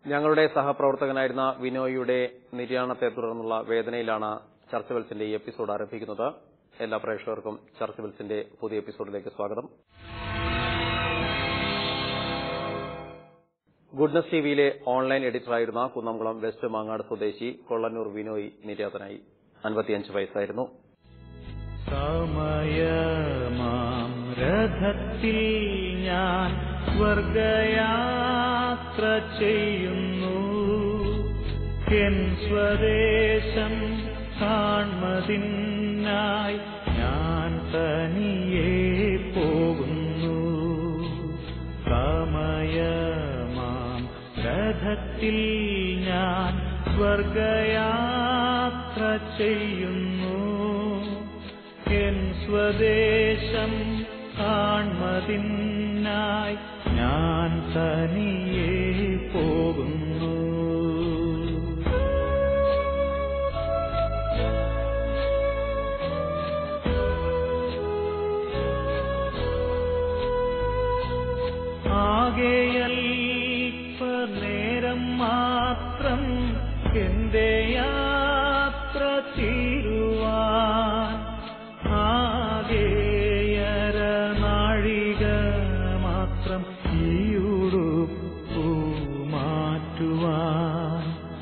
ഞങ്ങളുടെ സഹപ്രവർത്തകനായിരുന്ന വിനോയിയുടെ നിര്യാണത്തെ തുടർന്നുള്ള വേദനയിലാണ് ചർച്ച് വെൽസിന്റെ ഈ എപ്പിസോഡ് ആരംഭിക്കുന്നത് എല്ലാ പ്രേക്ഷകർക്കും ചർച്ച് വെൽസിന്റെ പുതിയ എപ്പിസോഡിലേക്ക് സ്വാഗതം ഗുഡ്നസ് ടിവിയിലെ ഓൺലൈൻ എഡിറ്ററായിരുന്ന കുന്നംകുളം വെസ്റ്റ് മാങ്ങാട് സ്വദേശി കൊള്ളന്നൂർ വിനോയ് നിര്യാതനായി അൻപത്തിയഞ്ച് വയസ്സായിരുന്നു സമയമാം രഥത്തിൽ ഞാൻ സ്വർഗയാത്ര ചെയ്യുന്നു എൻ സ്വദേശം കാൺമതിനായി ഞാൻ തനിയെ പോകുന്നു സമയമാം രഥത്തിൽ ഞാൻ സ്വർഗയാത്ര ചെയ്യുന്നു എൻ സ്വദേശം കാൺമതിനായി ഞാൻ തനിയെ പോകുന്നു ആകെയൽപ്പ നേരം മാത്രം എന്റെ യാത്ര തീരുവാൻ ആകെയര നാഴിക മാത്രം ഈയുടുപ്പു മാറ്റുവാൻ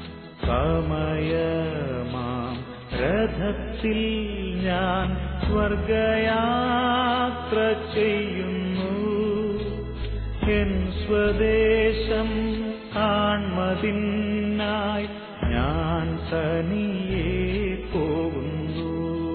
സമയമാം രഥത്തിൽ ഞാൻ സ്വർഗയാത്ര ചെയ്യുന്നു എൻ സ്വദേശം കാൺമതിനായി ഞാൻ തനിയെ പോകുന്നു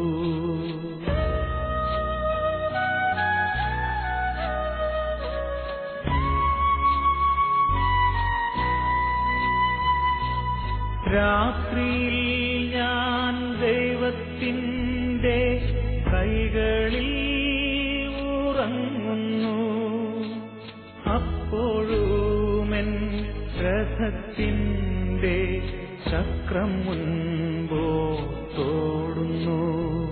രാത്രിയിൽ ഞാൻ ദൈവത്തിൻ്റെ കൈകളിൽ ഉറങ്ങുന്നു അപ്പോഴുമെൻ രഥത്തിൻ്റെ ചക്രം മുൻപോത്തോടുന്നു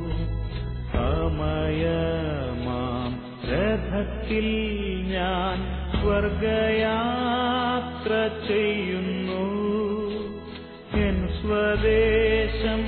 സമയമാം രഥത്തിൽ ഞാൻ സ്വർഗയാത്ര ചെയ്യുന്നു എൻ സ്വദേശം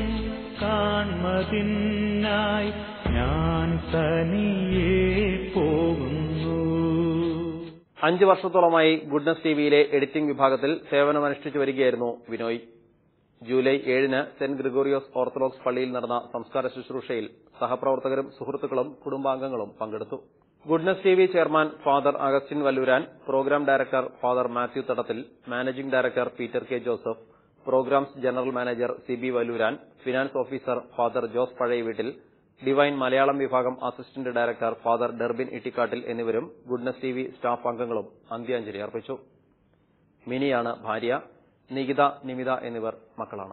കാൺമതിനായി ഞാൻ തനിയെ പോകുന്നു അഞ്ച് വർഷത്തോളമായി ഗുഡ്നസ് ടിവിയിലെ എഡിറ്റിംഗ് വിഭാഗത്തിൽ സേവനമനുഷ്ഠിച്ചു വരികയായിരുന്നു വിനോയ് ജൂലൈ ഏഴിന് സെന്റ് ഗ്രിഗോറിയോസ് ഓർത്തഡോക്സ് പള്ളിയിൽ നടന്ന സംസ്കാര ശുശ്രൂഷയിൽ സഹപ്രവർത്തകരും സുഹൃത്തുക്കളും കുടുംബാംഗങ്ങളും പങ്കെടുത്തു Goodness T V chairman father Augustine Valluran programme director father Mathew Thadathil managing director Peter K Joseph programmes general manager C B Valluran finance officer father Jose Pazhayaveettil Divine Malayalam വിഭാഗം assistant director father Derbin Ittikkattil എന്നിവരും ഗുഡ്നസ് ടി വി സ്റ്റാഫ് അംഗങ്ങളും അന്ത്യാഞ്ജലി അർപ്പിച്ചു മിനിയാണ് ഭാര്യ നികിത നിമിത എന്നിവർ മക്കളാണ്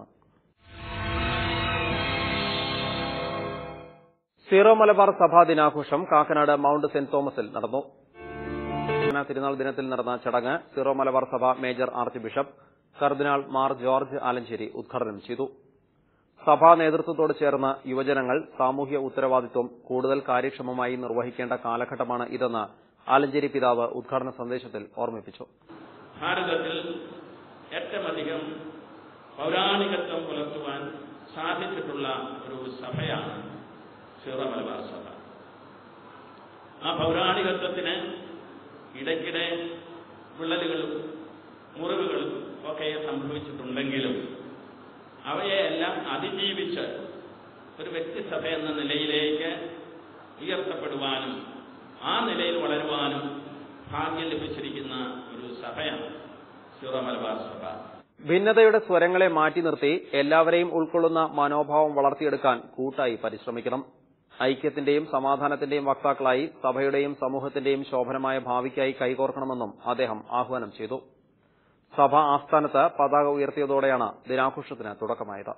zero Malabar സഭാ ദിനാഘോഷം കാക്കനാട് മൌണ്ട് സെന്റ് തോമസിൽ നടന്നു തിരുനാൾ ദിനത്തിൽ നടന്ന ചടങ്ങ് സീറോ മലബാർ സഭ major archbishop cardinal Mar George Alencherry ഉദ്ഘാടനം ചെയ്തു സഭാ നേതൃത്വത്തോട് ചേർന്ന് യുവജനങ്ങൾ സാമൂഹ്യ ഉത്തരവാദിത്വം കൂടുതൽ കാര്യക്ഷമമായി നിർവഹിക്കേണ്ട കാലഘട്ടമാണ് ഇതെന്ന് ആലഞ്ചേരി പിതാവ് ഉദ്ഘാടന സന്ദേശത്തിൽ ഓർമ്മിപ്പിച്ചു ഭാരതത്തിൽ ഏറ്റവുമധികം പൗരാണികത്വം പുലർത്തുവാൻ സാധിച്ചിട്ടുള്ള ഒരു സഭയാണ് സീറോ മലബാർ സഭ ആ പൗരാണികത്വത്തിന് ഇടയ്ക്കിടെ വിള്ളലുകളും മുറിവുകളും ഒക്കെ സംഭവിച്ചിട്ടുണ്ടെങ്കിലും അവയെല്ലാം അതിജീവിച്ച് ഒരു വ്യക്തിസഭ എന്ന നിലയിലേക്ക് ഉയർത്തപ്പെടുവാനും ആ നിലയിൽ വളരുവാനും ഭാഗ്യം ലഭിച്ചിരിക്കുന്ന ഒരു സഭയാണ് സീറോ മലബാർ സഭ ഭിന്നതയുടെ സ്വരങ്ങളെ മാറ്റി നിർത്തി എല്ലാവരെയും ഉൾക്കൊള്ളുന്ന മനോഭാവം വളർത്തിയെടുക്കാൻ കൂട്ടായി പരിശ്രമിക്കണം ഐക്യത്തിന്റെയും സമാധാനത്തിന്റെയും വക്താക്കളായി സഭയുടെയും സമൂഹത്തിന്റെയും ശോഭനമായ ഭാവിക്കായി കൈകോർക്കണമെന്നും അദ്ദേഹം ആഹ്വാനം ചെയ്തു സഭ ആസ്ഥാനത്ത് പതാക ഉയർത്തിയതോടെയാണ് ദിനാഘോഷത്തിന് തുടക്കമായത്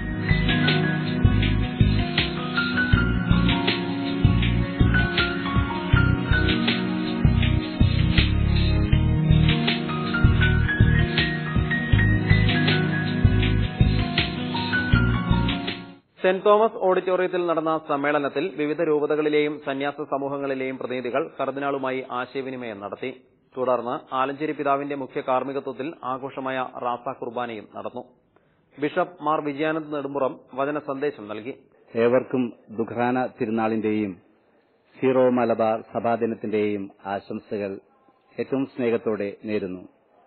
സെന്റ് തോമസ് ഓഡിറ്റോറിയത്തിൽ നടന്ന സമ്മേളനത്തിൽ വിവിധ രൂപതകളിലെയും സന്യാസ സമൂഹങ്ങളിലെയും പ്രതിനിധികൾ കർദിനാളുമായി ആശയവിനിമയം നടത്തി തുടർന്ന് ആലഞ്ചേരി പിതാവിന്റെ മുഖ്യ കാർമ്മികത്വത്തിൽ ആഘോഷമായ റാസ കുർബാനയും നടന്നു ബിഷപ്പ് മാർ വിജയാനന്ദ് നെടുമ്പുറം വചന സന്ദേശം നൽകി ഏവർക്കും ദുഃഖാന തിരുനാളിന്റെയും സീറോ മലബാർ സഭാദിനത്തിന്റെയും ആശംസകൾ ഏറ്റവും സ്നേഹത്തോടെ നേരുന്നു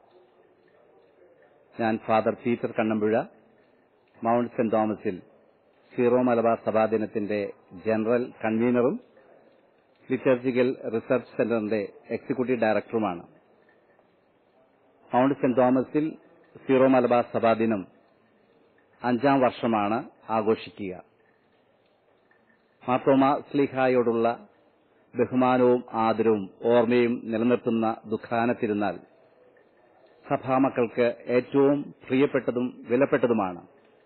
ഞാൻ father Peter Kannampuzha mount saint തോമസിൽ സീറോ മലബാർ സഭാദിനത്തിന്റെ ജനറൽ കൺവീനറും ലിറ്റർജിക്കൽ റിസർച്ച് സെന്ററിന്റെ എക്സിക്യൂട്ടീവ് ഡയറക്ടറുമാണ് മൗണ്ട് സെന്റ് തോമസിൽ സീറോ മലബാർ സഭാദിനം അഞ്ചാം വർഷമാണ് ആഘോഷിക്കുക മാർത്തോമ സ്ലിഹായോടുള്ള ബഹുമാനവും ആദരവും ഓർമ്മയും നിലനിർത്തുന്ന ദുഃഖാന തിരുനാൾ സഭാമക്കൾക്ക് ഏറ്റവും പ്രിയപ്പെട്ടതും വിലപ്പെട്ടതുമാണ്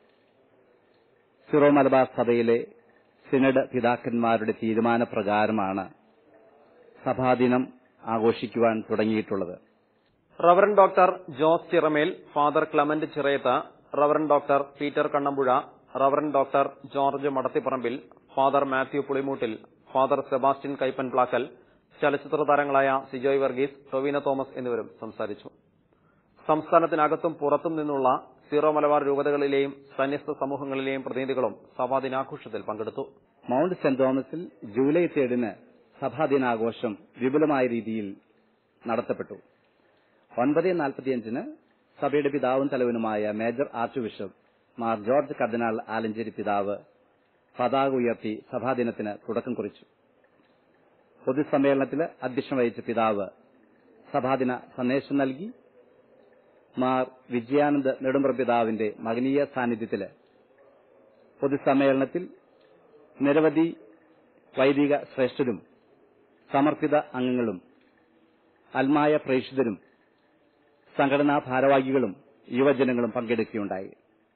സിറോ മലബാർ സഭയിലെ സിനഡ് പിതാക്കന്മാരുടെ തീരുമാനപ്രകാരമാണ് സഭാദിനം ആഘോഷിക്കുവാൻ തുടങ്ങിയിട്ടുള്ളത് reverend doctor Jose Chiramel father Clement Chirayath reverend doctor Peter Kannampuzha reverend doctor George Madathiparambil father Mathew Pulimoottil father Sebastian Kaippan Plackal ചലച്ചിത്ര താരങ്ങളായ സിജോയ് വർഗീസ് ടൊവിന തോമസ് എന്നിവരും സംസാരിച്ചു സംസ്ഥാനത്തിനകത്തും പുറത്തും നിന്നുള്ള സീറോ മലബാർ രൂപതകളിലെയും സന്യസ്ത സമൂഹങ്ങളിലെയും പ്രതിനിധികളും സഭാദിനാഘോഷത്തിൽ പങ്കെടുത്തു മൗണ്ട് സെന്റ് തോമസിൽ ജൂലൈ തേർഡിന് സഭാദിനാഘോഷം വിപുലമായ രീതിയിൽ നടത്തപ്പെട്ടു ഒൻപത് നാൽപ്പത്തിയഞ്ചിന് സഭയുടെ പിതാവും തലവനുമായ major archbishop Mar George cardinal Alencherry പിതാവ് പതാക ഉയർത്തി സഭാദിനത്തിന് തുടക്കം കുറിച്ചു പൊതുസമ്മേളനത്തിൽ അധ്യക്ഷം വഹിച്ച പിതാവ് സഭാദിന സന്ദേശം നൽകി മാർ വിജയാനന്ദ് നെടുമ്പ്ര പിതാവിന്റെ മകനീയ സാന്നിധ്യത്തില് പൊതുസമ്മേളനത്തിൽ നിരവധി വൈദിക ശ്രേഷ്ഠരും സമർപ്പിത അംഗങ്ങളും അൽമായ പ്രേക്ഷിതരും സംഘടനാ ഭാരവാഹികളും യുവജനങ്ങളും പങ്കെടുക്കുകയുണ്ടായി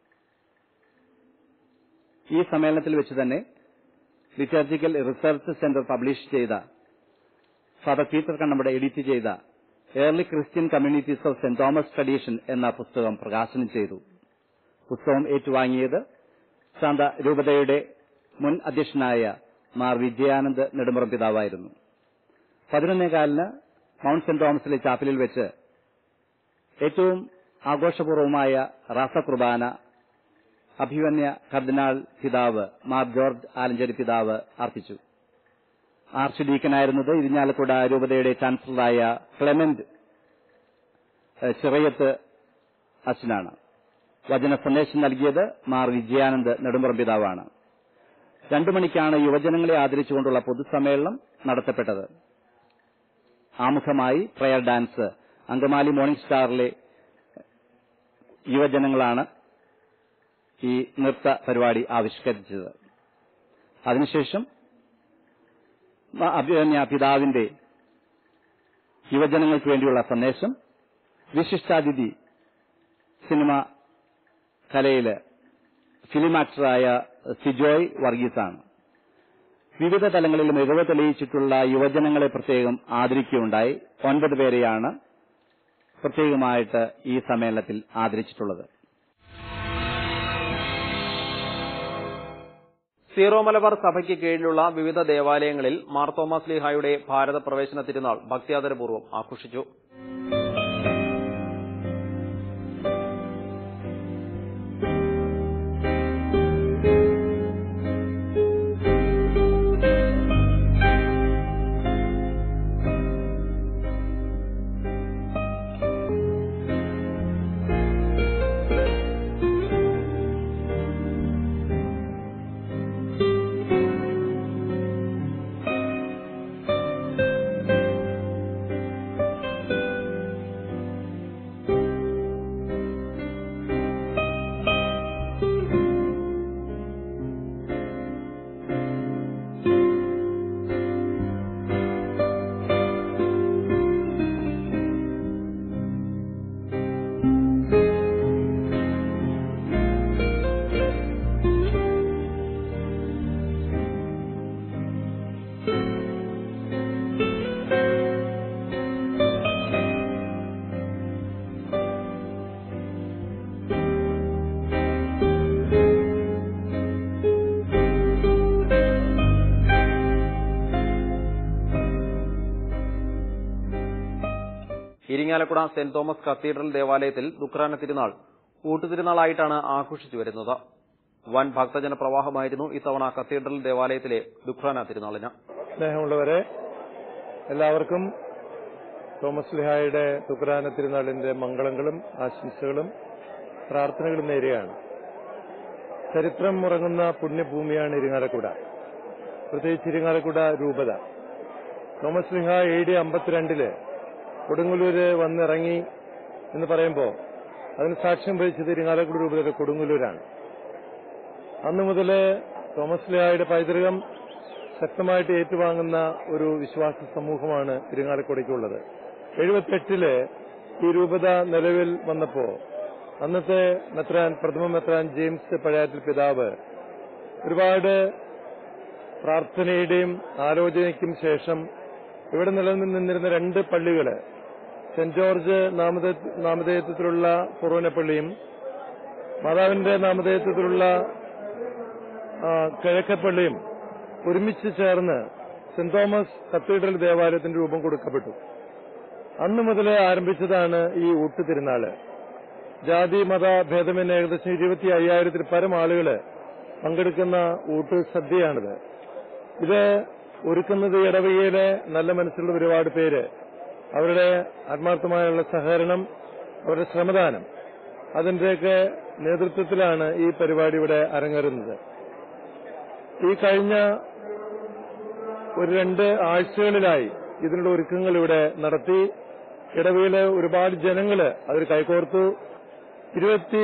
ഈ സമ്മേളനത്തിൽ വെച്ച് തന്നെ ലിറ്റർജിക്കൽ റിസർച്ച് സെന്റർ പബ്ലിഷ് ചെയ്ത ഫാദർ പീറ്റർ കണ്ണമ്പട എഡിറ്റ് ചെയ്ത early Christian communities of Saint Thomas tradition എന്ന പുസ്തകം പ്രകാശനം ചെയ്തു പുസ്തകം ഏറ്റുവാങ്ങിയത് ശാന്ത രൂപതയുടെ മുൻ അധ്യക്ഷനായ മാർ വിജയാനന്ദ് നെടുമ്പുറം പിതാവായിരുന്നു പതിനൊന്നേകാലിന് മൗണ്ട് സെന്റ് തോമസിലെ ചാപ്പലിൽ വെച്ച് ഏറ്റവും ആഘോഷപൂർവമായ റാസ കുർബാന അഭിവന്യ കർദിനാൾ പിതാവ് മാർ ജോർജ് ആലഞ്ചേരി പിതാവ് അർപ്പിച്ചു ആർച്ച് ഡീക്കനായിരുന്നത് ഇരിഞ്ഞാലക്കുട രൂപതയുടെ ചാൻസലറായ ക്ലെമന്റ് ഏഹ്, ചിറയത്ത് അച്ഛനാണ് വചന സന്ദേശം നൽകിയത് മാർ വിജയാനന്ദ് നെടുമ്പുറം പിതാവാണ് രണ്ടു മണിക്കാണ് യുവജനങ്ങളെ ആദരിച്ചുകൊണ്ടുള്ള പൊതുസമ്മേളനം നടത്തപ്പെട്ടത് ആമുഖമായി പ്രയർ ഡാൻസ് അങ്കമാലി മോർണിംഗ് സ്റ്റാറിലെ യുവജനങ്ങളാണ് ഈ നൃത്ത പരിപാടി ആവിഷ്കരിച്ചത് അതിനുശേഷം മ- അഭിമന്യ പിതാവിന്റെ യുവജനങ്ങൾക്ക് വേണ്ടിയുള്ള സന്ദേശം വിശിഷ്ടാതിഥി സിനിമ കലയില് ഫിലിം ആക്ടറായ സിജോയ് വർഗീസാണ് വിവിധ തലങ്ങളിൽ മികവ് തെളിയിച്ചിട്ടുള്ള യുവജനങ്ങളെ പ്രത്യേകം ആദരിക്കുകയുണ്ടായി ഒൻപത് പേരെയാണ് പ്രത്യേകമായിട്ട് ഈ സമ്മേളനത്തിൽ ആദരിച്ചിട്ടുള്ളത് സീറോ മലബാർ സഭയ്ക്ക് കീഴിലുള്ള വിവിധ ദേവാലയങ്ങളിൽ മാർ തോമസ് ലീഹായുടെ ഭാരത പ്രവേശന തിരുനാൾ ഭക്തിയാദരപൂർവ്വം ആഘോഷിച്ചു ഇരിങ്ങാലക്കുട സെന്റ് തോമസ് കത്തീഡ്രൽ ദേവാലയത്തിൽ ദുഃഖാന തിരുനാൾ ഊട്ടുതിരുനാളായിട്ടാണ് ആഘോഷിച്ചു വരുന്നത് വൻ ഭക്തജന പ്രവാഹമായിരുന്നു ഇത്തവണ കത്തീഡ്രൽ ദേവാലയത്തിലെ ദുഃഖാന തിരുനാളിന് സ്നേഹമുള്ളവരെ എല്ലാവർക്കും തോമസ് ലിഹായുടെ തുക്രാന തിരുനാളിന്റെ മംഗളങ്ങളും ആശംസകളും പ്രാർത്ഥനകളും നേരെയാണ് ചരിത്രം ഉറങ്ങുന്ന പുണ്യഭൂമിയാണ് ഇരിങ്ങാലക്കുട പ്രത്യേകിച്ച് ഇരിങ്ങാലക്കുട രൂപത തോമസ് ലിഹ എ ഡി അമ്പത്തിരണ്ടില് കൊടുങ്ങല്ലൂര് വന്നിറങ്ങി എന്ന് പറയുമ്പോൾ അതിന് സാക്ഷ്യം വഹിച്ചത് ഇരിങ്ങാലക്കുട രൂപതയുടെ കൊടുങ്ങല്ലൂരാണ് അന്നു മുതൽ തോമസ് ലിഹായുടെ പൈതൃകം ശക്തമായിട്ട് ഏറ്റുവാങ്ങുന്ന ഒരു വിശ്വാസ സമൂഹമാണ് ഇരിങ്ങാലക്കുടയ്ക്കുള്ളത് എഴുപത്തെട്ടില് ഈ രൂപത നിലവിൽ വന്നപ്പോ അന്നത്തെ മെത്രാൻ പ്രഥമ മെത്രാൻ ജെയിംസ് പഴയാറ്റിൽ പിതാവ് ഒരുപാട് പ്രാർത്ഥനയുടെയും ആലോചനയ്ക്കും ശേഷം ഇവിടെ നിലനിന്നിരുന്ന രണ്ട് പള്ളികള് സെന്റ് ജോർജ് നാമധേ- നാമധേയത്വത്തിലുള്ള ഫൊറോന പള്ളിയും മാതാവിന്റെ നാമധേയത്വത്തിലുള്ള ആ, കിഴക്കപ്പള്ളിയും ഒരുമിച്ച് ചേർന്ന് സെന്റ് തോമസ് കത്തീഡ്രൽ ദേവാലയത്തിന്റെ രൂപം കൊടുക്കപ്പെട്ടു അന്ന് മുതൽ ആരംഭിച്ചതാണ് ഈ ഊട്ട് തിരുനാള് ജാതി മത ഭേദമെന്ന് ഏകദേശം ഇരുപത്തി അയ്യായിരത്തിൽ പരം ആളുകൾ പങ്കെടുക്കുന്ന ഊട്ട് സദ്യയാണിത് ഇത് ഒരുക്കുന്നത് ഇടവകയിലെ നല്ല മനസ്സുള്ള ഒരുപാട് പേര് അവരുടെ ആത്മാർത്ഥമായുള്ള സഹകരണം അവരുടെ ശ്രമദാനം അതിന്റെയൊക്കെ നേതൃത്വത്തിലാണ് ഈ പരിപാടി ഇവിടെ അരങ്ങേറുന്നത് ഈ കഴിഞ്ഞ ഒരു രണ്ട് ആഴ്ചകളിലായി ഇതിനുള്ള ഒരുക്കങ്ങൾ ഇവിടെ നടത്തി ഇടവയിലെ ഒരുപാട് ജനങ്ങള് അതിൽ കൈകോർത്തു ഇരുപത്തി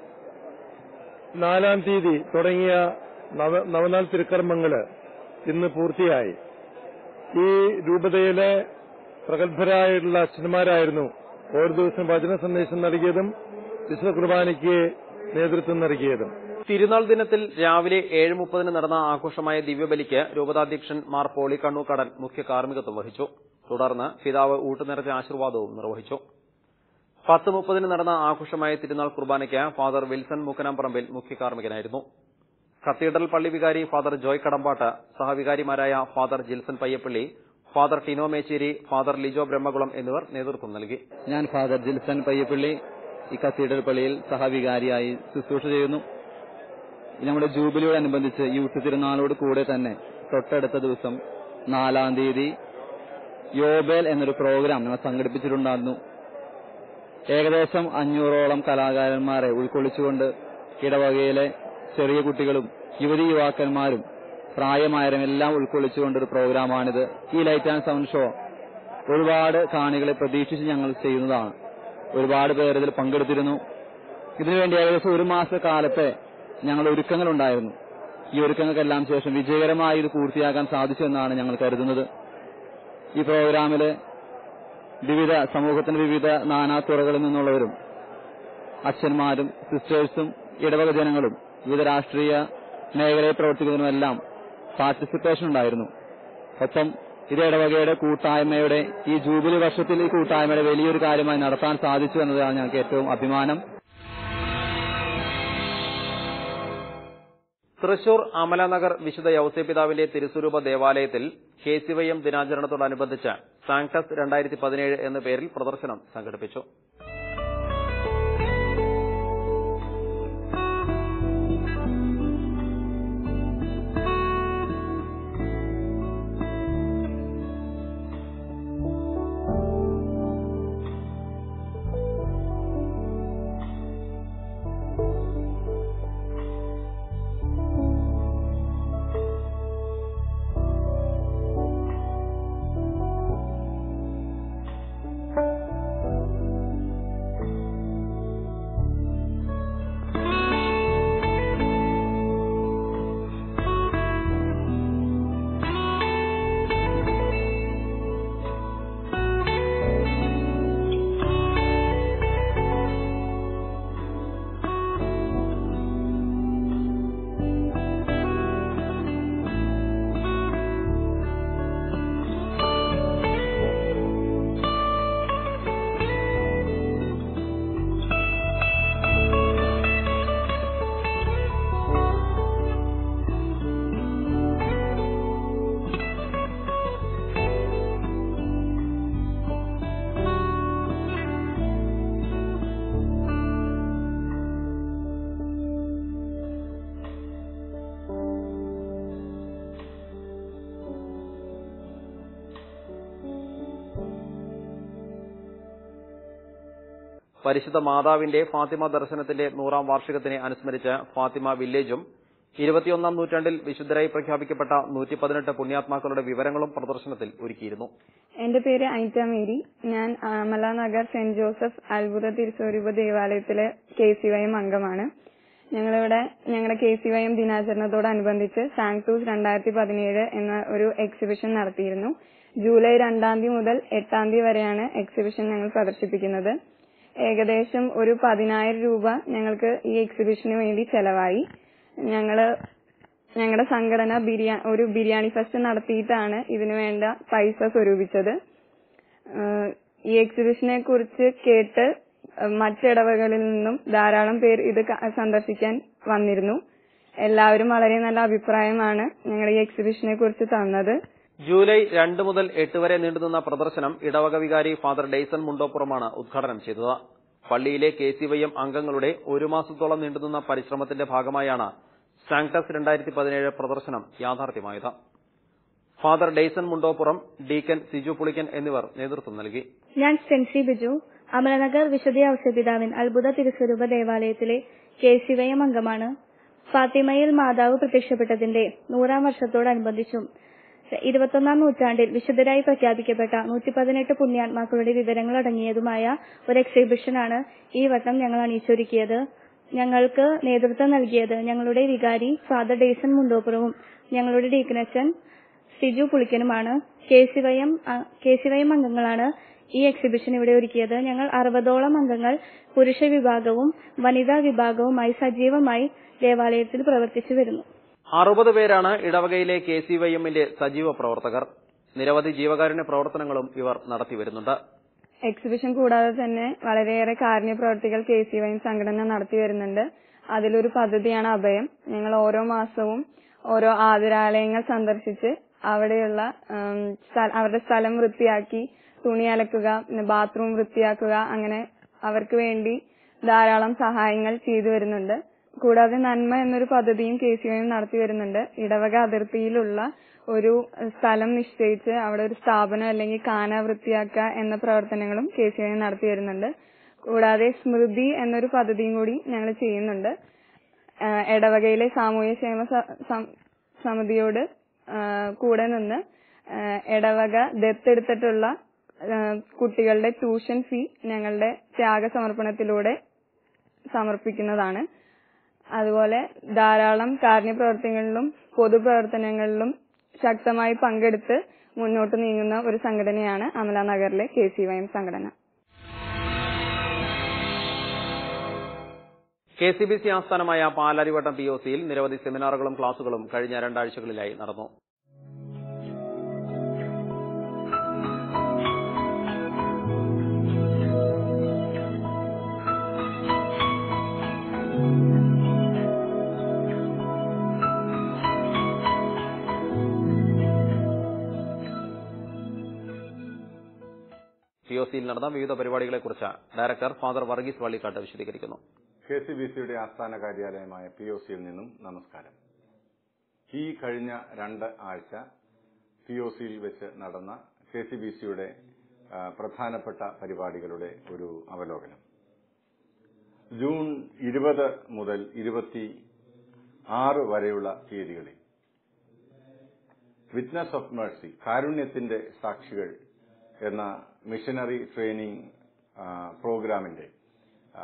നാലാം തീയതി തുടങ്ങിയ നവ നവനാൾ തിരുക്കർമ്മങ്ങള് ഇന്ന് പൂർത്തിയായി ഈ രൂപതയിലെ പ്രഗത്ഭരായിട്ടുള്ള അച്ഛന്മാരായിരുന്നു ഓരോ ദിവസം വചന സന്ദേശം നൽകിയതും വിശുദ്ധ കുർബാനയ്ക്ക് നേതൃത്വം നൽകിയതും തിരുനാൾ ദിനത്തിൽ രാവിലെ ഏഴ് മുപ്പതിന് നടന്ന ആഘോഷമായ ദിവ്യബലിക്ക് രൂപതാധ്യക്ഷൻ മാർ പോളി കണ്ണൂക്കടൻ മുഖ്യ കാർമ്മികത്വം വഹിച്ചു തുടർന്ന് പിതാവ് ഊട്ടുനിറച്ച ആശീർവാദവും നിർവഹിച്ചു പത്ത് മുപ്പതിന് നടന്ന ആഘോഷമായ തിരുനാൾ കുർബാനയ്ക്ക് ഫാദർ വിൽസൺ മുക്കനാംപറമ്പിൽ മുഖ്യ കാർമ്മികനായിരുന്നു കത്തീഡ്രൽ പള്ളി വികാരി ഫാദർ ജോയ് കടമ്പാട്ട് സഹവികാരിമാരായ father Jilson Payyappilly father Tino Mecheri father Lijo Brahmakulam എന്നിവർ നേതൃത്വം നൽകി ഞാൻ ഫാദർ ജിൽസൺ പയ്യപ്പള്ളി ഈ കത്തീഡ്രൽ പള്ളിയിൽ സഹവികാരിയായി ശുശ്രൂഷ ചെയ്യുന്നു നമ്മുടെ ജൂബിലിയോടനുബന്ധിച്ച് യൂത്ത് തിരുനാളോട് കൂടെ തന്നെ തൊട്ടടുത്ത ദിവസം നാലാം തീയതി യോബേൽ എന്നൊരു പ്രോഗ്രാം ഞങ്ങൾ സംഘടിപ്പിച്ചിട്ടുണ്ടായിരുന്നു ഏകദേശം അഞ്ഞൂറോളം കലാകാരന്മാരെ ഉൾക്കൊള്ളിച്ചുകൊണ്ട് ഇടവകയിലെ ചെറിയ കുട്ടികളും യുവതി യുവാക്കന്മാരും പ്രായമായവരും എല്ലാം ഉൾക്കൊള്ളിച്ചുകൊണ്ട് ഒരു പ്രോഗ്രാമാണിത് ഈ ലൈറ്റ് ആൻഡ് സൗണ്ട് ഷോ ഒരുപാട് കാണികളെ പ്രതീക്ഷിച്ച് ഞങ്ങൾ ചെയ്യുന്നതാണ് ഒരുപാട് പേർ ഇതിൽ പങ്കെടുത്തിരുന്നു ഇതിനുവേണ്ടി ഏകദേശം ഒരു മാസ കാലത്തെ ഞങ്ങൾ ഒരുക്കങ്ങളുണ്ടായിരുന്നു ഈ ഒരുക്കങ്ങൾക്കെല്ലാം ശേഷം വിജയകരമായി ഇത് പൂർത്തിയാക്കാൻ സാധിച്ചു എന്നാണ് ഞങ്ങൾ കരുതുന്നത് ഈ പ്രോഗ്രാമില് വിവിധ സമൂഹത്തിന്റെ വിവിധ നാനാതുറകളിൽ നിന്നുള്ളവരും അച്ഛന്മാരും സിസ്റ്റേഴ്സും ഇടവക ജനങ്ങളും വിവിധ രാഷ്ട്രീയ മേഖലയിൽ പ്രവർത്തിക്കുന്നതിനുമെല്ലാം പാർട്ടിസിപ്പേഷൻ ഉണ്ടായിരുന്നു ഒപ്പം ഇത് ഇടവകയുടെ കൂട്ടായ്മയുടെ ഈ ജൂബിലി വർഷത്തിൽ ഈ കൂട്ടായ്മയുടെ വലിയൊരു കാര്യമായി നടത്താൻ സാധിച്ചു എന്നതാണ് ഞങ്ങൾക്ക് ഏറ്റവും അഭിമാനം തൃശൂർ അമലനഗർ വിശുദ്ധ യൗസേപിതാവിന്റെ തിരുസ്വരൂപ ദേവാലയത്തിൽ കെ സി വൈ എം ദിനാചരണത്തോടനുബന്ധിച്ച് സാങ്ടസ് രണ്ടായിരത്തി പതിനേഴ് എന്ന പേരിൽ പ്രദർശനം സംഘടിപ്പിച്ചു പരിശുദ്ധ മാതാവിന്റെ ഫാത്തിമ ദർശനത്തിന്റെ നൂറാം വാർഷികത്തിനെ അനുസ്മരിച്ച് ഫാത്തിമ വില്ലേജും ഇരുപത്തിയൊന്നാം നൂറ്റാണ്ടിൽ വിശുദ്ധരായി പ്രഖ്യാപിക്കപ്പെട്ട നൂറ്റി പതിനെട്ട് പുണ്യാത്മാക്കളുടെ വിവരങ്ങളും പ്രദർശനത്തിൽ ഒരുക്കിയിരുന്നു എന്റെ പേര് ഐറ്റ മേരി ഞാൻ അമലാനഗർ സെന്റ് ജോസഫ് അത്ഭുത തിരുസ്വരൂപ ദേവാലയത്തിലെ കെ സി വൈ എം അംഗമാണ് ഞങ്ങളിവിടെ ഞങ്ങളുടെ കെ സി വൈ എം ദിനാചരണത്തോടനുബന്ധിച്ച് സാങ്ക്ടൂസ് രണ്ടായിരത്തി പതിനേഴ് എന്ന ഒരു എക്സിബിഷൻ നടത്തിയിരുന്നു ജൂലൈ രണ്ടാം തീയതി മുതൽ എട്ടാം തീയതി വരെയാണ് എക്സിബിഷൻ ഞങ്ങൾ പ്രദർശിപ്പിക്കുന്നത് ഏകദേശം ഒരു പതിനായിരം രൂപ ഞങ്ങൾക്ക് ഈ എക്സിബിഷന് വേണ്ടി ചെലവായി ഞങ്ങള് ഞങ്ങളുടെ സംഘടന ബിരിയാ ഒരു ബിരിയാണി ഫെസ്റ്റ് നടത്തിയിട്ടാണ് ഇതിനു വേണ്ട പൈസ സ്വരൂപിച്ചത് ഏഹ് ഈ എക്സിബിഷനെ കുറിച്ച് കേട്ട് മറ്റിടവകളിൽ നിന്നും ധാരാളം പേർ ഇത് ക- സന്ദർശിക്കാൻ വന്നിരുന്നു എല്ലാവരും വളരെ നല്ല അഭിപ്രായമാണ് ഞങ്ങൾ ഈ എക്സിബിഷനെ കുറിച്ച് തന്നത് ജൂലൈ രണ്ട് മുതൽ എട്ട് വരെ നീണ്ടുനിന്ന പ്രദർശനം ഇടവക വികാരി ഫാദർ ഡെയ്സൺ മുണ്ടോപ്പുറമാണ് ഉദ്ഘാടനം ചെയ്തത് പള്ളിയിലെ കെ സി വൈ എം അംഗങ്ങളുടെ ഒരു മാസത്തോളം നീണ്ടുനിന്ന പരിശ്രമത്തിന്റെ ഭാഗമായാണ് സാങ്ടസ് രണ്ടായിരത്തി പതിനേഴ് പ്രദർശനം യാഥാർത്ഥ്യമായത് ഫാദർ ഡെയ്സൺ മുണ്ടോപ്പുറം ഡീക്കൻ സിജു പുളിക്കൻ എന്നിവർ നേതൃത്വം നൽകി ഞാൻ സ്റ്റെൻസി ബിജു അമലനഗർ വിശുദ്ധ ഔഷധിതാവിൻ അത്ഭുത തിരുസ്വരൂപ ദേവാലയത്തിലെ കെ ശിവയം അംഗമാണ് ഫാത്തിമയിൽ മാതാവ് പ്രത്യക്ഷപ്പെട്ടതിന്റെ നൂറാം വർഷത്തോടനുബന്ധിച്ചും ഇരുപത്തൊന്നാം നൂറ്റാണ്ടിൽ വിശുദ്ധരായി പ്രഖ്യാപിക്കപ്പെട്ട നൂറ്റി പതിനെട്ട് പുണ്യാത്മാക്കളുടെ വിവരങ്ങൾ അടങ്ങിയതുമായ ഒരു എക്സിബിഷനാണ് ഈ വട്ടം ഞങ്ങൾ അണിയിച്ചൊരുക്കിയത് ഞങ്ങൾക്ക് നേതൃത്വം നൽകിയത് ഞങ്ങളുടെ വികാരി ഫാദർ ഡേസൺ മുണ്ടോപ്പുറവും ഞങ്ങളുടെ ഡീക്കനച്ചൻ സിജു പുളിക്കനുമാണ് K C Y M K C Y M അംഗങ്ങളാണ് ഈ എക്സിബിഷൻ ഇവിടെ ഒരുക്കിയത് ഞങ്ങൾ അറുപതോളം അംഗങ്ങൾ പുരുഷ വിഭാഗവും വനിതാ വിഭാഗവുമായി സജീവമായി ദേവാലയത്തിൽ പ്രവർത്തിച്ചു വരുന്നു അറുപത് പേരാണ് ഇടവകയിലെ കെ സി വൈ എമ്മിന്റെ സജീവ പ്രവർത്തകർ നിരവധി ജീവകാരുണ്യ പ്രവർത്തനങ്ങളും ഇവർ നടത്തിവരുന്നുണ്ട് എക്സിബിഷൻ കൂടാതെ തന്നെ വളരെയേറെ കാരുണ്യ പ്രവർത്തികൾ കെ സി വൈ സംഘടന നടത്തി വരുന്നുണ്ട് അതിലൊരു പദ്ധതിയാണ് അഭയം ഞങ്ങൾ ഓരോ മാസവും ഓരോ ആതുരാലയങ്ങൾ സന്ദർശിച്ച് അവിടെയുള്ള ഉം, സ്ഥ- അവരുടെ സ്ഥലം വൃത്തിയാക്കി തുണി അലക്കുക പിന്നെ ബാത്റൂം വൃത്തിയാക്കുക അങ്ങനെ അവർക്ക് വേണ്ടി ധാരാളം സഹായങ്ങൾ ചെയ്തു വരുന്നുണ്ട് കൂടാതെ നന്മ എന്നൊരു പദ്ധതിയും കെ സി വൈയും നടത്തി വരുന്നുണ്ട് ഇടവക അതിർത്തിയിലുള്ള ഒരു സ്ഥലം നിശ്ചയിച്ച് അവിടെ ഒരു സ്ഥാപനം അല്ലെങ്കിൽ കാന വൃത്തിയാക്കുക എന്ന പ്രവർത്തനങ്ങളും കെ സി ഐ നടത്തി വരുന്നുണ്ട് കൂടാതെ സ്മൃതി എന്നൊരു പദ്ധതിയും കൂടി ഞങ്ങൾ ചെയ്യുന്നുണ്ട് ആഹ് ഇടവകയിലെ സാമൂഹ്യ ക്ഷേമ സ- സം- സമിതിയോട് ആഹ് കൂടെ നിന്ന് ആഹ് ഇടവക ദത്തെടുത്തിട്ടുള്ള ആഹ് കുട്ടികളുടെ ട്യൂഷൻ ഫീ ഞങ്ങളുടെ ത്യാഗസമർപ്പണത്തിലൂടെ സമർപ്പിക്കുന്നതാണ് അതുപോലെ ധാരാളം കാരുണ്യ പ്രവർത്തനങ്ങളിലും പൊതുപ്രവർത്തനങ്ങളിലും ശക്തമായി പങ്കെടുത്ത് മുന്നോട്ട് നീങ്ങുന്ന ഒരു സംഘടനയാണ് Amala Nagar K C Y M സംഘടന കെ സി ബി സി ആസ്ഥാനമായ പാലാരിവട്ടം പി ഒ സിയിൽ നിരവധി സെമിനാറുകളും ക്ലാസുകളും കഴിഞ്ഞ രണ്ടാഴ്ചകളിലായി നടന്നു പി ഒ സിയിൽ നടന്ന വിവിധ പരിപാടികളെക്കുറിച്ച് ഡയറക്ടർ ഫാദർ വർഗീസ് വള്ളിക്കാട്ട് വിശദീകരിക്കുന്നു കെ സി ബി സിയുടെ ആസ്ഥാന കാര്യാലയമായ പി ഒ സിയിൽ നിന്നും നമസ്കാരം ഈ കഴിഞ്ഞ രണ്ട് ആഴ്ച പി ഒ സിയിൽ വെച്ച് നടന്ന കെ സി ബി സിയുടെ പ്രധാനപ്പെട്ട പരിപാടികളുടെ ഒരു അവലോകനം ജൂൺ ഇരുപത് മുതൽ ഇരുപത്തി ആറ് വരെയുള്ള തീയതികളിൽ വിറ്റ്നസ് ഓഫ് മേഴ്സി കാരുണ്യത്തിന്റെ സാക്ഷികൾ എന്ന മിഷനറി ട്രെയിനിംഗ് ആ, പ്രോഗ്രാമിന്റെ ആ,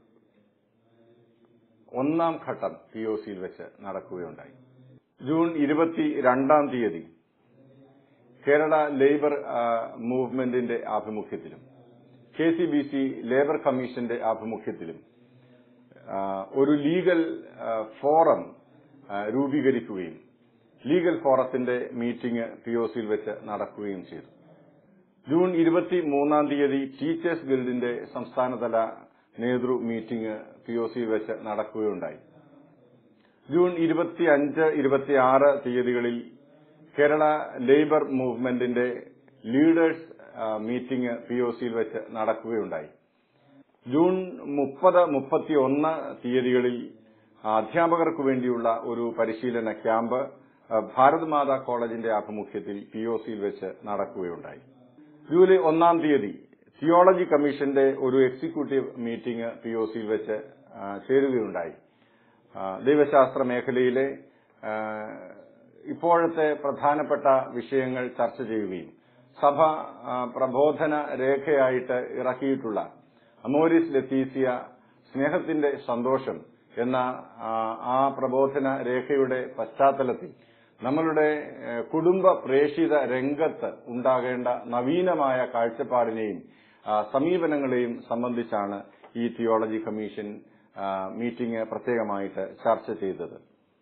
ഒന്നാം ഘട്ടം പി ഒ സിയിൽ വെച്ച് നടക്കുകയുണ്ടായി ജൂൺ ഇരുപത്തി രണ്ടാം തീയതി കേരള ലേബർ ആ, മൂവ്മെന്റിന്റെ ആഭിമുഖ്യത്തിലും K C B C labour കമ്മീഷന്റെ ആഭിമുഖ്യത്തിലും ആ, ഒരു ലീഗൽ ആ, ഫോറം ആ, രൂപീകരിക്കുകയും ലീഗൽ ഫോറത്തിന്റെ മീറ്റിംഗ് പി ഒ സിയിൽ വെച്ച് നടക്കുകയും ചെയ്തു ജൂൺ ഇരുപത്തി മൂന്നാം തീയതി ടീച്ചേഴ്സ് ഗിൽഡിന്റെ സംസ്ഥാനതല നേതൃ മീറ്റിംഗ് പി ഒ സിയിൽ വെച്ച് നടക്കുകയുണ്ടായി ജൂൺ ഇരുപത്തി അഞ്ച് ഇരുപത്തിയാറ് തീയതികളിൽ കേരള ലേബർ മൂവ്മെന്റിന്റെ ലീഡേഴ്സ് മീറ്റിംഗ് പി ഒ സിയിൽ വെച്ച് നടക്കുകയുണ്ടായി ജൂൺ മുപ്പത് മുപ്പത്തിയൊന്ന് തീയതികളിൽ അധ്യാപകർക്ക് വേണ്ടിയുള്ള ഒരു പരിശീലന ക്യാമ്പ് ആ, ഭാരത് മാതാ കോളേജിന്റെ ആഭിമുഖ്യത്തിൽ പി ഒ സിയിൽ വെച്ച് നടക്കുകയുണ്ടായി ജൂലൈ ഒന്നാം തീയതി തിയോളജി കമ്മീഷന്റെ ഒരു എക്സിക്യൂട്ടീവ് മീറ്റിംഗ് പി ഒ സിയിൽ വെച്ച് ആ, ചേരുകയുണ്ടായി ആ, ദൈവശാസ്ത്ര മേഖലയിലെ ആ, ഇപ്പോഴത്തെ പ്രധാനപ്പെട്ട വിഷയങ്ങൾ ചർച്ച ചെയ്യുകയും സഭ ആ, പ്രബോധന രേഖയായിട്ട് ഇറക്കിയിട്ടുള്ള അമോരിസ് ലത്തീസിയ സ്നേഹത്തിന്റെ സന്തോഷം എന്ന ആ, ആ പ്രബോധന രേഖയുടെ പശ്ചാത്തലത്തിൽ നമ്മളുടെ ഏഹ്, കുടുംബ പ്രേഷിത രംഗത്ത് ഉണ്ടാകേണ്ട നവീനമായ കാഴ്ചപ്പാടിനെയും ആ, സമീപനങ്ങളെയും സംബന്ധിച്ചാണ് ഈ തിയോളജി കമ്മീഷൻ ആ, മീറ്റിംഗ് പ്രത്യേകമായിട്ട് ചർച്ച ചെയ്തത്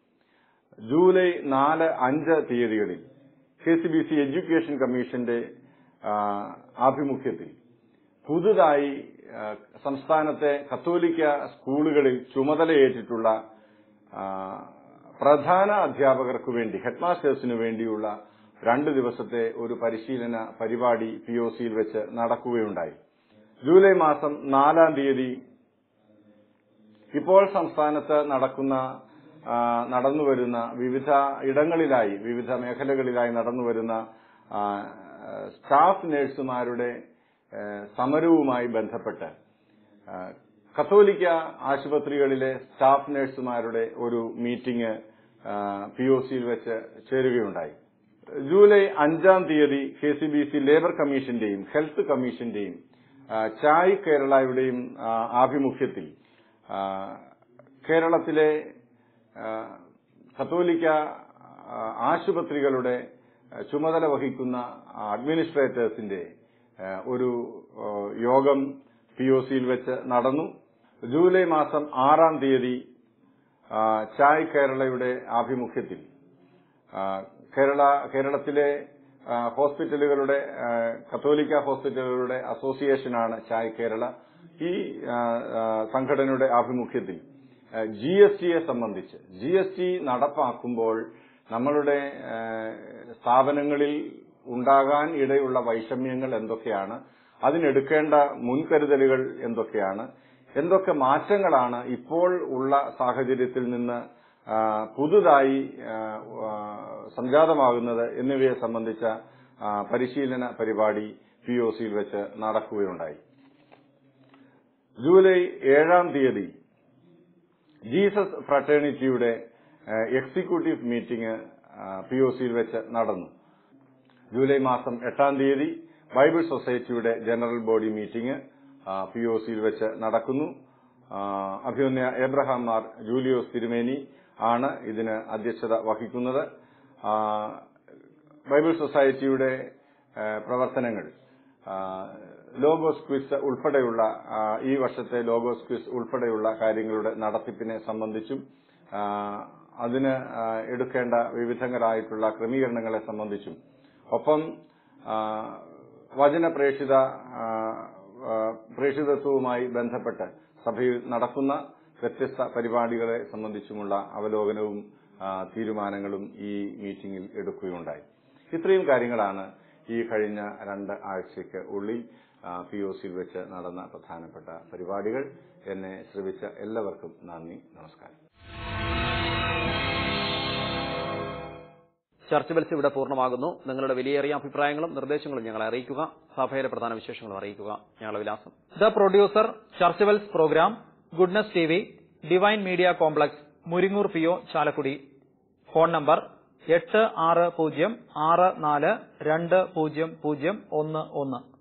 ജൂലൈ നാല് അഞ്ച് തീയതികളിൽ K C B C education കമ്മീഷന്റെ ആ, ആഭിമുഖ്യത്തിൽ പുതുതായി ആ, സംസ്ഥാനത്തെ കത്തോലിക്ക സ്കൂളുകളിൽ ചുമതലയേറ്റിട്ടുള്ള ആ, പ്രധാന അധ്യാപകർക്ക് വേണ്ടി ഹെഡ്മാസ്റ്റേഴ്സിനു വേണ്ടിയുള്ള രണ്ട് ദിവസത്തെ ഒരു പരിശീലന പരിപാടി പി ഒ സിയിൽ വെച്ച് നടക്കുകയുണ്ടായി ജൂലൈ മാസം നാലാം തീയതി ഇപ്പോൾ സംസ്ഥാനത്ത് നടക്കുന്ന ആ, നടന്നുവരുന്ന വിവിധ ഇടങ്ങളിലായി വിവിധ മേഖലകളിലായി നടന്നുവരുന്ന ആ, സ്റ്റാഫ് നഴ്സുമാരുടെ ആ, സമരവുമായി ബന്ധപ്പെട്ട് ആ, കത്തോലിക്ക ആശുപത്രികളിലെ സ്റ്റാഫ് നഴ്സുമാരുടെ ഒരു മീറ്റിംഗ് പി ഒ സിയിൽ വെച്ച് ചേരുകയുണ്ടായി ജൂലൈ അഞ്ചാം തീയതി K C B C labour കമ്മീഷന്റെയും ഹെൽത്ത് കമ്മീഷന്റെയും ആ, ചായ് കേരളയുടെയും ആ, ആഭിമുഖ്യത്തിൽ ആ, കേരളത്തിലെ ആ, കത്തോലിക്ക ആ, ആശുപത്രികളുടെ ആ, ചുമതല വഹിക്കുന്ന അഡ്മിനിസ്ട്രേറ്റേഴ്സിന്റെ ആ, ഒരു ആ, യോഗം പി ഒ സിയിൽ വെച്ച് നടന്നു ജൂലൈ മാസം ആറാം തീയതി ആ, ചായ് കേരളയുടെ ആഭിമുഖ്യത്തിൽ ആ, കേരള കേരളത്തിലെ ആ, ഹോസ്പിറ്റലുകളുടെ ആ, കത്തോലിക്ക ഹോസ്പിറ്റലുകളുടെ അസോസിയേഷനാണ് ചായ് കേരള ഈ ആ, ആ, സംഘടനയുടെ ആഭിമുഖ്യത്തിൽ ജി എസ് ടിയെ സംബന്ധിച്ച് ജി എസ് ടി നടപ്പാക്കുമ്പോൾ നമ്മളുടെ ആ, സ്ഥാപനങ്ങളിൽ ഉണ്ടാകാൻ ഇടയുള്ള വൈഷമ്യങ്ങൾ എന്തൊക്കെയാണ് അതിനെടുക്കേണ്ട മുൻകരുതലുകൾ എന്തൊക്കെയാണ് എന്തൊക്കെ മാറ്റങ്ങളാണ് ഇപ്പോൾ ഉള്ള സാഹചര്യത്തിൽ നിന്ന് ആ, പുതുതായി ആ, ആ, സംജാതമാകുന്നത് എന്നിവയെ സംബന്ധിച്ച ആ, പരിശീലന പരിപാടി പി ഒ സിയിൽ വെച്ച് നടക്കുകയുണ്ടായി ജൂലൈ ഏഴാം തീയതി ജീസസ് ഫ്രട്ടേണിറ്റിയുടെ ഏഹ്, എക്സിക്യൂട്ടീവ് മീറ്റിംഗ് പി ഒ സിയിൽ വെച്ച് നടന്നു ജൂലൈ മാസം എട്ടാം തീയതി ബൈബിൾ സൊസൈറ്റിയുടെ general body meeting P O സിയിൽ വെച്ച് നടക്കുന്നു ആ, അഭിമന്യ എബ്രഹാം മാർ ജൂലിയോസ് തിരുമേനി ആണ് ഇതിന് അധ്യക്ഷത വഹിക്കുന്നത് ആ, ബൈബിൾ സൊസൈറ്റിയുടെ ഏഹ്, പ്രവർത്തനങ്ങൾ ആ, ലോഗോസ് ക്വിസ് ഉൾപ്പെടെയുള്ള ആ, ഈ വർഷത്തെ ലോഗോസ് ക്വിസ് ഉൾപ്പെടെയുള്ള കാര്യങ്ങളുടെ നടത്തിപ്പിനെ സംബന്ധിച്ചും ആ, അതിന് ആ, എടുക്കേണ്ട വിവിധങ്ങളായിട്ടുള്ള ക്രമീകരണങ്ങളെ സംബന്ധിച്ചും ഒപ്പം ആ, വചന പ്രേക്ഷിത ആ, ആ, പ്രേക്ഷിതത്വവുമായി ബന്ധപ്പെട്ട് സഭയിൽ നടക്കുന്ന വ്യത്യസ്ത പരിപാടികളെ സംബന്ധിച്ചുമുള്ള അവലോകനവും ആ, തീരുമാനങ്ങളും ഈ മീറ്റിംഗിൽ എടുക്കുകയുണ്ടായി ഇത്രയും കാര്യങ്ങളാണ് ഈ കഴിഞ്ഞ രണ്ട് ആഴ്ചയ്ക്ക് ഉള്ളിൽ പി ഒ സിയിൽ വെച്ച് നടന്ന പ്രധാനപ്പെട്ട പരിപാടികൾ എന്നെ ശ്രവിച്ച എല്ലാവർക്കും നന്ദി നമസ്കാരം ചർച്ച് ബെൽസ് ഇവിടെ പൂർണ്ണമാകുന്നു നിങ്ങളുടെ വിലയേറിയ അഭിപ്രായങ്ങളും നിർദ്ദേശങ്ങളും ഞങ്ങളെ അറിയിക്കുക സഭയിലെ പ്രധാന വിശേഷങ്ങളും അറിയിക്കുക ഞങ്ങളുടെ വിലാസം the producer church wells programme goodness T V divine media complex Muringoor P O Chalakudy phone number എട്ട് ആറ് പൂജ്യം ആറ് നാല് രണ്ട് പൂജ്യം പൂജ്യം ഒന്ന് ഒന്ന്